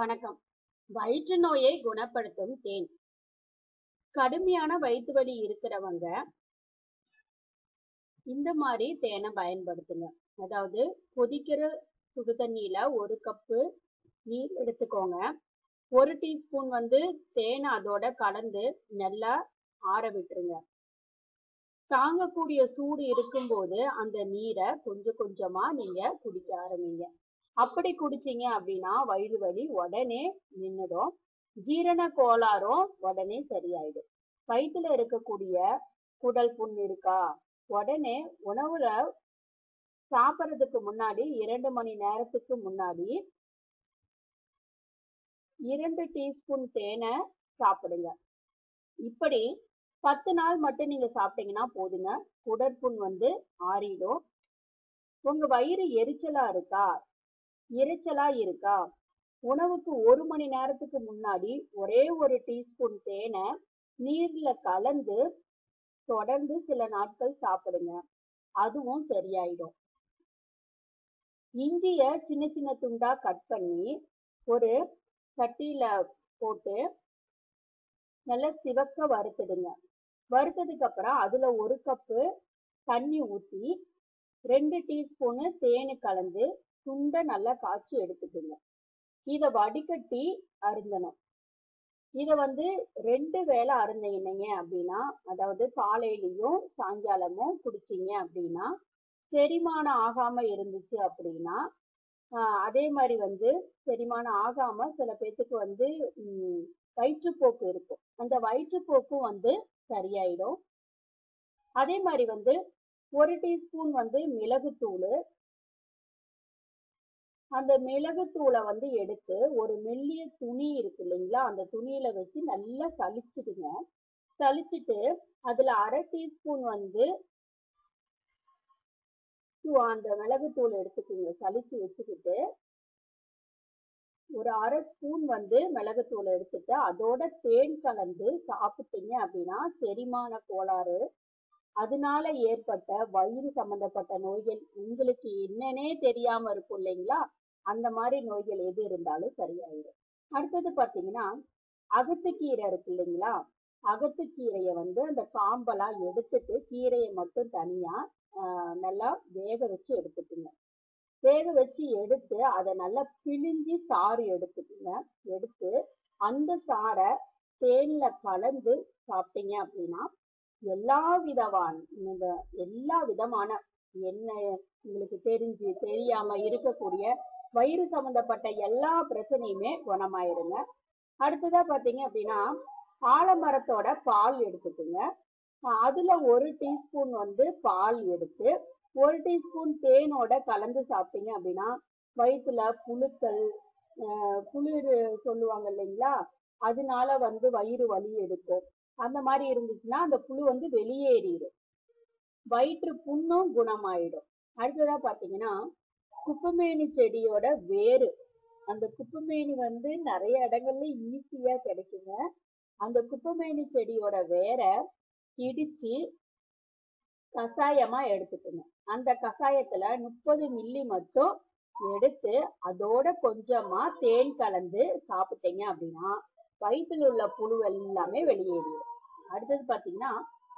வணக்கம் வயிற்று நோயை குணப்படுத்தும் தேன் கடுமையான வயிற்று வலி இருக்கிறவங்க இந்த மாதிரி தேனை பயன்படுத்துங்க அதாவது கொதிக்கிற சுடு தண்ணியில ஒரு கப்பு நீர் எடுத்துக்கோங்க ஒரு டீஸ்பூன் வந்து தேனை அதோட கலந்து நல்லா ஆற விட்டுருங்க தாங்கக்கூடிய சூடு இருக்கும்போது அந்த நீரை கொஞ்சம் கொஞ்சமா நீங்க குடிக்க ஆரம்பிங்க அப்படி குடிச்சீங்க அப்படின்னா வயிறு வலி உடனே நின்னுடும் ஜீரண கோளாறும் உடனே சரியாயிடும் வயிற்றுல இருக்கக்கூடிய குடல் புண் இருக்கா உடனே உணவுல சாப்பிட்றதுக்கு முன்னாடி இரண்டு மணி நேரத்துக்கு முன்னாடி இரண்டு டீஸ்பூன் தேனை சாப்பிடுங்க இப்படி பத்து நாள் மட்டும் நீங்க சாப்பிட்டீங்கன்னா போதுங்க குடற்புண் வந்து ஆறிடும் உங்க வயிறு எரிச்சலா இருக்கா இரைச்சலா இருக்கா உணவுக்கு ஒரு மணி நேரத்துக்கு முன்னாடி ஒரே ஒரு டீஸ்பூன் தேனை நீர்ல கலந்து தொடர்ந்து சில நாட்கள் சாப்பிடுங்க அதுவும் சரியாயிடும் இஞ்சிய சின்ன சின்ன துண்டா கட் பண்ணி ஒரு சட்டியில போட்டு நல்லா சிவக்க வறுத்துடுங்க வறுத்ததுக்கு அப்புறம் அதுல ஒரு கப்பு தண்ணி ஊத்தி ரெண்டு டீஸ்பூனு தேனு கலந்து துண்டை நல்லா காய்ச்சி எடுத்துக்குங்க இத வடிகட்டி அருந்தணும் இத வந்து ரெண்டு வேளை அருந்தீங்க அப்படின்னா அதாவது காலையிலயும் சாயங்காலமும் குடிச்சீங்க அப்படின்னா செரிமானம் ஆகாம இருந்துச்சு அப்படின்னா ஆஹ் அதே மாதிரி வந்து செரிமானம் ஆகாம சில பேர்த்துக்கு வந்து உம் வயிற்றுப்போக்கு இருக்கும் அந்த வயிற்றுப்போக்கும் வந்து சரியாயிடும் அதே மாதிரி வந்து ஒரு டீஸ்பூன் வந்து மிளகுத்தூள் அந்த மிளகுத்தூளை வந்து எடுத்து ஒரு மெல்லிய துணி இருக்கு இல்லைங்களா அந்த துணியில வச்சு நல்லா சலிச்சிடுங்க சலிச்சிட்டு அதுல அரை டீஸ்பூன் வந்து அந்த மிளகுத்தூள் எடுத்துக்கோங்க சலிச்சு வச்சுக்கிட்டு ஒரு அரை ஸ்பூன் வந்து மிளகுத்தூள் எடுத்துட்டு அதோட தேன் கலந்து சாப்பிட்டீங்க அப்படின்னா செரிமான கோளாறு அதனால ஏற்பட்ட வயிறு சம்பந்தப்பட்ட நோய்கள் உங்களுக்கு என்னன்னே தெரியாம இருக்கும் இல்லைங்களா அந்த மாதிரி நோய்கள் எது இருந்தாலும் சரியாயிடும் அடுத்தது பாத்தீங்கன்னா அகத்துக்கீரை இருக்கு இல்லைங்களா அகத்துக்கீரையை வந்து அந்த காம்பெல்லாம் எடுத்துட்டு கீரையை மட்டும் தனியா ஆஹ் நல்லா வேக வச்சு எடுத்துக்குங்க வேக வச்சு எடுத்து அதை நல்லா பிழிஞ்சு சாறு எடுத்துக்குங்க எடுத்து அந்த சாறை தேன்ல கலந்து சாப்பிட்டீங்க அப்படின்னா எல்லா விதமான இந்த எல்லா விதமான என்ன உங்களுக்கு தெரிஞ்சு தெரியாம இருக்கக்கூடிய வயிறு சம்பந்தப்பட்ட எல்லா பிரச்சனையுமே குணமாயிருங்க அடுத்ததா பாத்தீங்க அப்படின்னா ஆலமரத்தோட பால் எடுத்துக்குங்க அதுல ஒரு டீஸ்பூன் வந்து பால் எடுத்து ஒரு டீஸ்பூன் தேனோட கலந்து சாப்பிட்டீங்க அப்படின்னா வயிற்றுல புழுக்கள் குளிர் சொல்லுவாங்க இல்லைங்களா அதனால வந்து வயிறு வலி எடுக்கும் அந்த மாதிரி இருந்துச்சுன்னா அந்த புழு வந்து வெளியேறிடும் வயிற்று புண்ணும் குணமாயிடும் அடுத்ததா பாத்தீங்கன்னா குப்பமேனி செடியோட வேறு அந்த குப்பமேனி வந்து நிறைய இடங்கள்ல ஈஸியா கிடைக்குங்க அந்த குப்பமேனி செடியோட வேரை இடிச்சு கஷாயமா எடுத்துக்கணும் அந்த கஷாயத்துல முப்பது மில்லி மட்டும் எடுத்து அதோட கொஞ்சமா தேன் கலந்து சாப்பிட்டீங்க அப்படின்னா வயிற்றுல உள்ள புழு எல்லாமே வெளியேறிடும் அடுத்தது பாத்தீங்கன்னா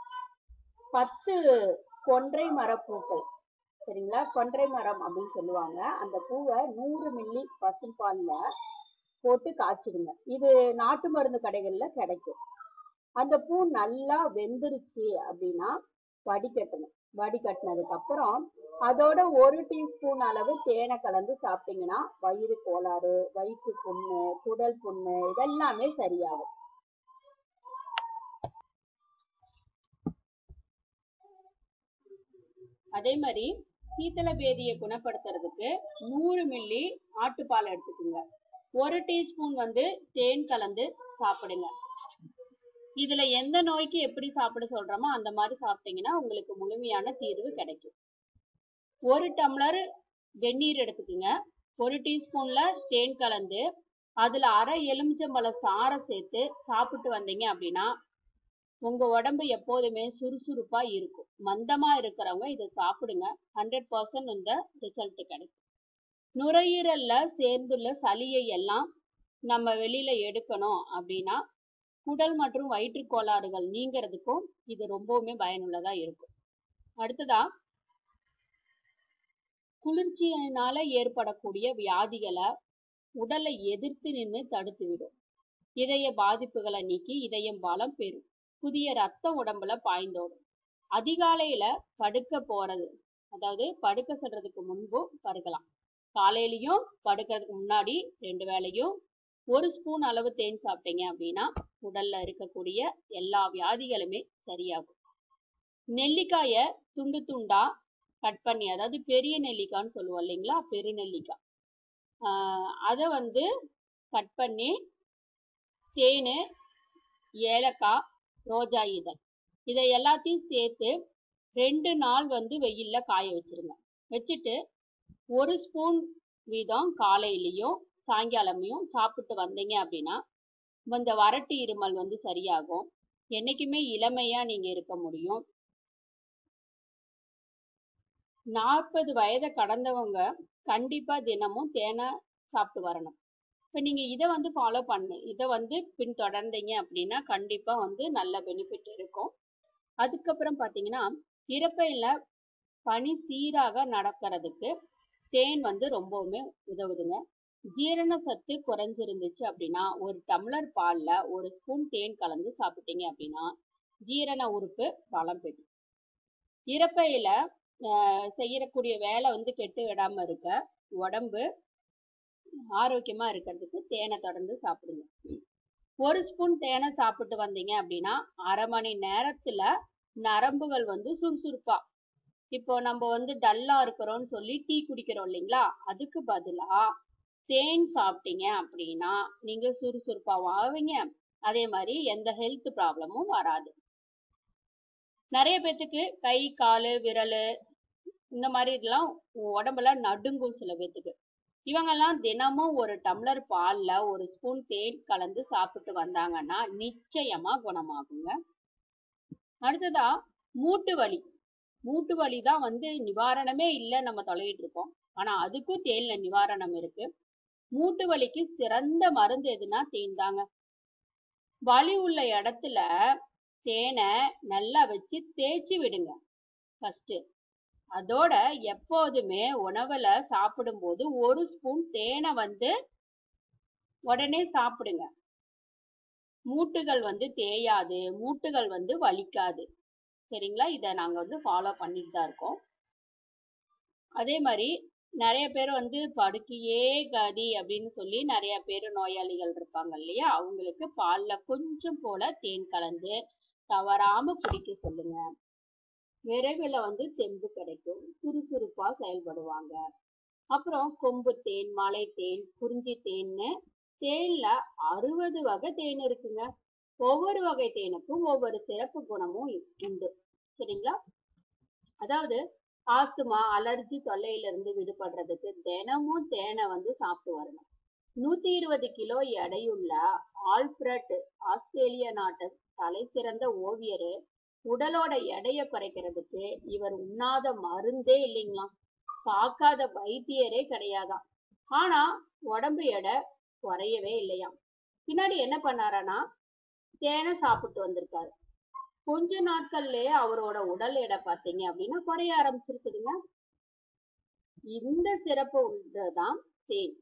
பத்து கொன்றை மரப்பூக்கள் சரிங்களா கொன்றை மரம் அப்படின்னு சொல்லுவாங்க அந்த பூவை நூறு மில்லி பசும்பால்ல போட்டு காய்ச்சிடுங்க இது நாட்டு மருந்து கடைகள்ல கிடைக்கும் அந்த பூ நல்லா வெந்துருச்சு அப்படின்னா வடிகட்டணும் வடிகட்டினதுக்கு அப்புறம் அதோட ஒரு டீஸ்பூன் அளவு தேனை கலந்து சாப்பிட்டீங்கன்னா வயிறு கோளாறு வயிற்று புண்ணு குடல் புண்ணு இதெல்லாமே சரியாகும் அதே மாதிரி சீத்தள பேதியை குணப்படுத்துறதுக்கு நூறு மில்லி ஆட்டுப்பால் எடுத்துக்கோங்க ஒரு டீஸ்பூன் வந்து தேன் கலந்து சாப்பிடுங்க இதுல எந்த நோய்க்கு எப்படி சாப்பிட சொல்றோமோ அந்த மாதிரி சாப்பிட்டீங்கன்னா உங்களுக்கு முழுமையான தீர்வு கிடைக்கும் ஒரு டம்ளர் வெந்நீர் எடுத்துக்கோங்க ஒரு டீஸ்பூன்ல தேன் கலந்து அதுல அரை எலுமிச்சம்பழ சாரை சேர்த்து சாப்பிட்டு வந்தீங்க அப்படின்னா உங்க உடம்பு எப்போதுமே சுறுசுறுப்பா இருக்கும் மந்தமா இருக்கிறவங்க இதை சாப்பிடுங்க ஹண்ட்ரட் பர்சன்ட் இந்த ரிசல்ட் கிடைக்கும் நுரையீரல்ல சேர்ந்துள்ள சளியை எல்லாம் நம்ம வெளியில எடுக்கணும் அப்படின்னா குடல் மற்றும் வயிற்றுக் கோளாறுகள் நீங்கிறதுக்கும் இது ரொம்பவுமே பயனுள்ளதா இருக்கும் அடுத்ததா குளிர்ச்சியினால ஏற்படக்கூடிய வியாதிகளை உடலை எதிர்த்து நின்று தடுத்து விடும் இதய பாதிப்புகளை நீக்கி இதயம் பலம் பெறும் புதிய ரத்தம் உடம்புல பாய்ந்தோடும் அதிகாலையில படுக்க போறது அதாவது படுக்க செல்றதுக்கு முன்பும் படுக்கலாம் காலையிலயும் படுக்கிறதுக்கு முன்னாடி ரெண்டு வேளையும் ஒரு ஸ்பூன் அளவு தேன் சாப்பிட்டீங்க அப்படின்னா உடல்ல இருக்கக்கூடிய எல்லா வியாதிகளுமே சரியாகும் நெல்லிக்காய துண்டு துண்டா கட் பண்ணி அதாவது பெரிய நெல்லிக்காய்ன்னு சொல்லுவோம் இல்லைங்களா பெரு நெல்லிக்காய் ஆஹ் அதை வந்து கட் பண்ணி தேன் ஏலக்காய் ரோஜா இதழ் இதை எல்லாத்தையும் சேர்த்து ரெண்டு நாள் வந்து வெயில்ல காய வச்சிருங்க வச்சுட்டு ஒரு ஸ்பூன் வீதம் காலையிலையும் சாயங்காலமையும் சாப்பிட்டு வந்தீங்க அப்படின்னா இந்த வறட்டு இருமல் வந்து சரியாகும் என்னைக்குமே இளமையா நீங்க இருக்க முடியும் நாற்பது வயதை கடந்தவங்க கண்டிப்பா தினமும் தேனை சாப்பிட்டு வரணும் இப்போ நீங்க இதை வந்து ஃபாலோ பண்ணு இதை வந்து பின்தொடர்ந்தீங்க அப்படின்னா கண்டிப்பா வந்து நல்ல பெனிஃபிட் இருக்கும் அதுக்கப்புறம் பார்த்தீங்கன்னா இறப்பையில பனி சீராக நடக்கிறதுக்கு தேன் வந்து ரொம்பவுமே உதவுதுங்க ஜீரண சத்து குறைஞ்சிருந்துச்சு அப்படின்னா ஒரு டம்ளர் பால்ல ஒரு ஸ்பூன் தேன் கலந்து சாப்பிட்டீங்க அப்படின்னா ஜீரண உறுப்பு பலம் பெறும் இறப்பையில ஆஹ் செய்யக்கூடிய வேலை வந்து கெட்டு விடாம இருக்க உடம்பு ஆரோக்கியமா இருக்கிறதுக்கு தேனை தொடர்ந்து சாப்பிடுங்க ஒரு ஸ்பூன் தேனை சாப்பிட்டு வந்தீங்க அப்படின்னா அரை மணி நேரத்துல நரம்புகள் வந்து சுறுசுறுப்பா இப்போ நம்ம வந்து டல்லா இருக்கிறோம்னு சொல்லி டீ குடிக்கிறோம் இல்லைங்களா அதுக்கு பதிலா தேன் சாப்பிட்டீங்க அப்படின்னா நீங்க சுறுசுறுப்பாவும் ஆவீங்க அதே மாதிரி எந்த ஹெல்த் ப்ராப்ளமும் வராது நிறைய பேத்துக்கு கை காலு விரல் இந்த மாதிரி இதெல்லாம் உடம்புல நடுங்கும் சில பேத்துக்கு இவங்கெல்லாம் தினமும் ஒரு டம்ளர் பால்ல ஒரு ஸ்பூன் தேன் கலந்து சாப்பிட்டு வந்தாங்கன்னா நிச்சயமா குணமாகுங்க அடுத்ததா மூட்டு வலி மூட்டு வலி தான் வந்து நிவாரணமே இல்லை நம்ம தொலைவிட்டு இருக்கோம் ஆனா அதுக்கும் தேன்ல நிவாரணம் இருக்கு மூட்டு வலிக்கு சிறந்த மருந்து எதுனா தேன் தாங்க வலி உள்ள இடத்துல தேனை நல்லா வச்சு தேய்ச்சி விடுங்க ஃபர்ஸ்ட் அதோட எப்போதுமே உணவுல சாப்பிடும்போது ஒரு ஸ்பூன் தேனை வந்து உடனே சாப்பிடுங்க மூட்டுகள் வந்து தேயாது மூட்டுகள் வந்து வலிக்காது சரிங்களா இதை நாங்க வந்து ஃபாலோ பண்ணிட்டு தான் இருக்கோம் அதே மாதிரி நிறைய பேர் வந்து படுக்கையே கதி அப்படின்னு சொல்லி நிறைய பேர் நோயாளிகள் இருப்பாங்க இல்லையா அவங்களுக்கு பால்ல கொஞ்சம் போல தேன் கலந்து தவறாம குடிக்க சொல்லுங்க விரைவில் வந்து தெம்பு கிடைக்கும் சுறுசுறுப்பா செயல்படுவாங்க அப்புறம் கொம்பு தேன் மலை தேன் குறிஞ்சி தேன்னு தேன்ல அறுபது வகை தேன் இருக்குங்க ஒவ்வொரு வகை தேனுக்கும் ஒவ்வொரு சிறப்பு குணமும் உண்டு சரிங்களா அதாவது ஆஸ்துமா அலர்ஜி தொல்லையில இருந்து விடுபடுறதுக்கு தினமும் தேனை வந்து சாப்பிட்டு வரணும் நூத்தி இருபது கிலோ எடையுள்ள ஆல்பிரட் ஆஸ்திரேலிய நாட்டு தலை சிறந்த ஓவியரு உடலோட எடைய குறைக்கிறதுக்கு இவர் உண்ணாத மருந்தே இல்லைங்களாம் பார்க்காத வைத்தியரே கிடையாதாம் ஆனா உடம்பு எடை குறையவே இல்லையாம் பின்னாடி என்ன பண்ணாரனா தேனை சாப்பிட்டு வந்திருக்காரு கொஞ்ச நாட்கள்லயே அவரோட உடல் எடை பார்த்தீங்க அப்படின்னா குறைய ஆரம்பிச்சிருக்குதுங்க இந்த சிறப்பு உள்ளதான் தேன்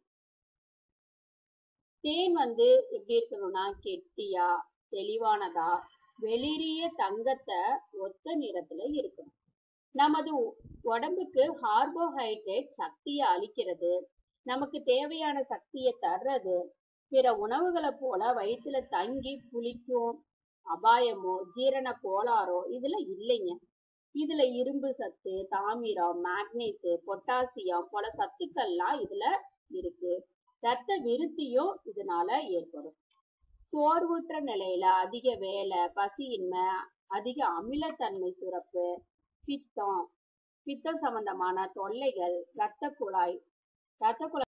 தேன் வந்து எப்படி இருக்கணும்னா கெட்டியா தெளிவானதா வெளிரிய தங்கத்தை ஒத்த நிறத்துல இருக்கணும் நமது உடம்புக்கு கார்போஹைட்ரேட் சக்தியை அளிக்கிறது நமக்கு தேவையான சக்தியை தர்றது பிற உணவுகளை போல வயிற்றுல தங்கி புளிக்கும் அபாயமோ ஜீரண கோளாறோ இதுல இல்லைங்க இதுல இரும்பு சத்து தாமிரம் மேக்னீசு பொட்டாசியம் போல சத்துக்கள்லாம் இதுல இருக்கு ரத்த விருத்தியும் இதனால ஏற்படும் சோர்வுற்ற நிலையில அதிக வேலை பசியின்மை அதிக அமிலத்தன்மை சுரப்பு பித்தம் பித்தம் சம்பந்தமான தொல்லைகள் இரத்த குழாய் இரத்த குழாய்